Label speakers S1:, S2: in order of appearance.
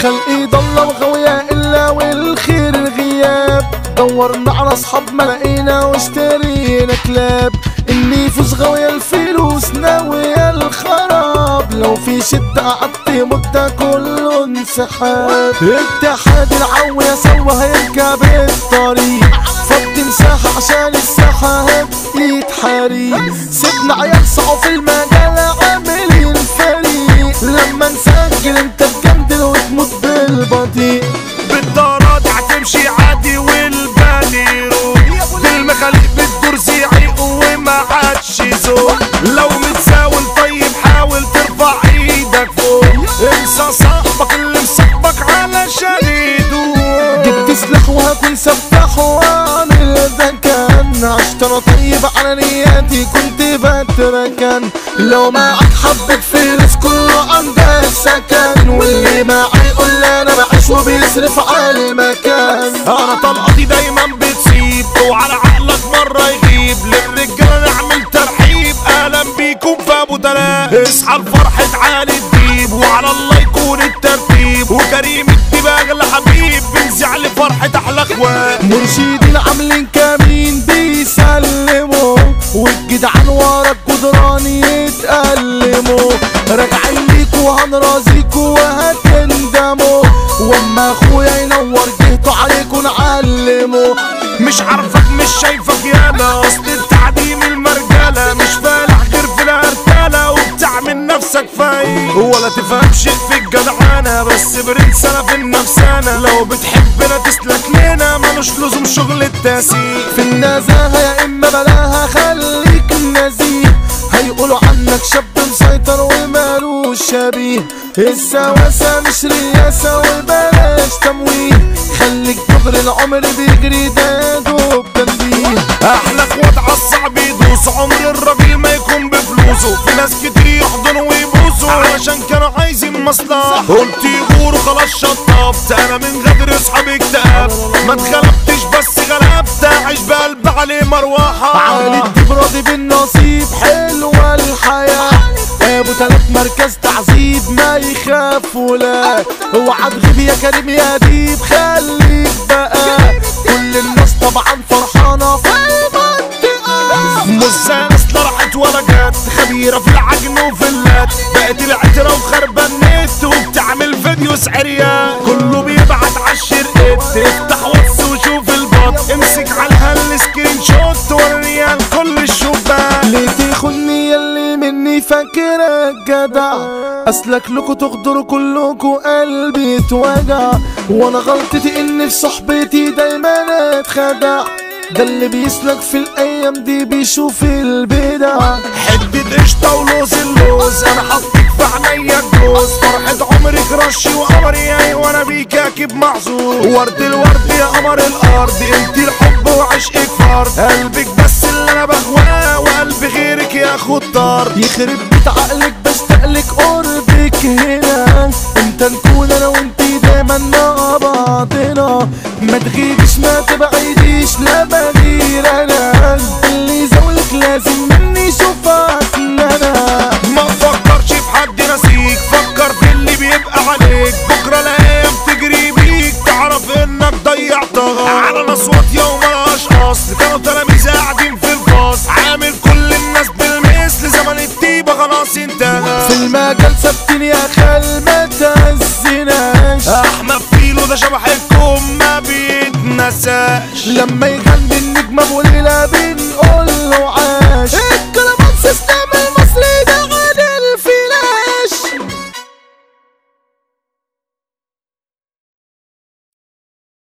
S1: خلقي ضلة وغوية إلا والخير الغياب دورنا على أصحاب ما لقينا واشترينا كلاب اللي يفوز غوية الفلوس ناوية الخراب لو في شدة قعدت مدة كله انسحاب اتحاد العوية سوا هيركب الطريق فضي مساحة عشان الساحة هبقيت حريق سيبنا عيال صعوا في المجال عاملين فريق لما نسجل انت تجندل وتموت بالبطيء
S2: بالدارات هتمشي عادي والبالي يروح بالمخاليق بتدور زعيق وما عادش ذوق لو متساول طيب حاول ترفع ايدك فوق انسى صاحبك اللي مصاحبك علشان يدوق
S1: جبت سلاح وهكون سفاح واعمل ده كان عشت انا طيب على نياتي كنت بتركن لو معك حبة فلوس كله عندك سكن واللي معي يقول لي انا بعيش وبيصرف على المكان
S2: انا طلقتي دايما بتصيب وعلى عقلك مرة يغيب للرجالة نعمل ترحيب اهلا بيكم في ابو دلال اصحى الفرحة عالي الديب وعلى الله يكون الترتيب وكريم الديب اغلى حبيب بنزع لفرحة احلى اخوات
S1: مرشدين عاملين كمين بيسلموا والجدعان ورا الجدران يتألموا راجعين ليكوا هنرازيكوا وهتندموا واما اخويا ينور جهته عليكوا نعلمه
S2: مش عارفك مش شايفك يالا اصل التعديم المرجلة مش فالح غير في الهرتلة وبتعمل نفسك فايق ولا تفهم شيء في الجدعانة بس برنس انا في النفسانة لو بتحبنا تسلك لنا ملوش لزوم شغل التاسيق
S1: في النزاهة يا اما بلاها خليك نزيه هيقولوا عنك شاب مسيطر ومالوش شبيه السواسة مش رياسة وبلاش تمويه خليك دغري العمر بيجري ده دوب تنبيه
S2: احلى اخوات عالصعب يدوسوا عمر الراجل ما يكون بفلوسه في ناس كتير يحضنوا ويبوسوا علشان كانوا عايزين مصلحة قلت يغوروا خلاص شطبت انا من غدر اصحابي اكتئاب ما اتغلبتش بس غلبت اعيش بقلب عليه مروحة
S1: عالي الديب راضي بالنصيب حلوة الحياة ابو تلات مركز تعذيب ما يخاف ولا اوعى تغيب يا كريم يا ديب خليك بقى كل الناس طبعا فرحانة في المنطقة
S2: مزانس لا راحت ولا جت خبيرة في العجن وفي اللات بقت العترة وخربة النت وبتعمل فيديو سعرية كله بيبعت عالشرقت افتح واتس وشوف البط امسك على السكرين شوت وريها لكل الشبان
S1: ليه تخني يلي مني فاكرك جدع اسلك لكوا تغدروا كلكوا قلبي اتوجع وانا غلطتي ان في صحبتي دايما اتخدع ده اللي بيسلك في الايام دي بيشوف البدع
S2: حتة قشطة ولوز اللوز انا حطيك في عينيا الجوز فرحة عمري كرشي وقمري ايوه انا بيك اكيد محظوظ ورد الورد يا قمر الارض انت الحب وعشقك فرد قلبك بس اللي انا بهواه وقلب غيرك يا خطار
S1: يخرب بيت عقلك بشتاقلك قربك هنا امتى نكون انا وانتي دايما مع بعضنا ما تغيبش ما تبعديش لا بغير انا اللي زولك لازم مني يشوفك انا
S2: ما تفكرش في حد نسيك فكر في اللي بيبقى عليك بكرة الايام تجري بيك تعرف انك ضيعتها على ناس واطية وملهاش اصل كانوا تلاميذ قاعدين في الفصل عامل كل الناس بالمثل زمن الطيبة خلاص انتهى
S1: في المجال ثابتين يا خال ما تهزناش
S2: احمد فيلو ده شبح الكم ما بيتنساش
S1: لما يغني النجم ابو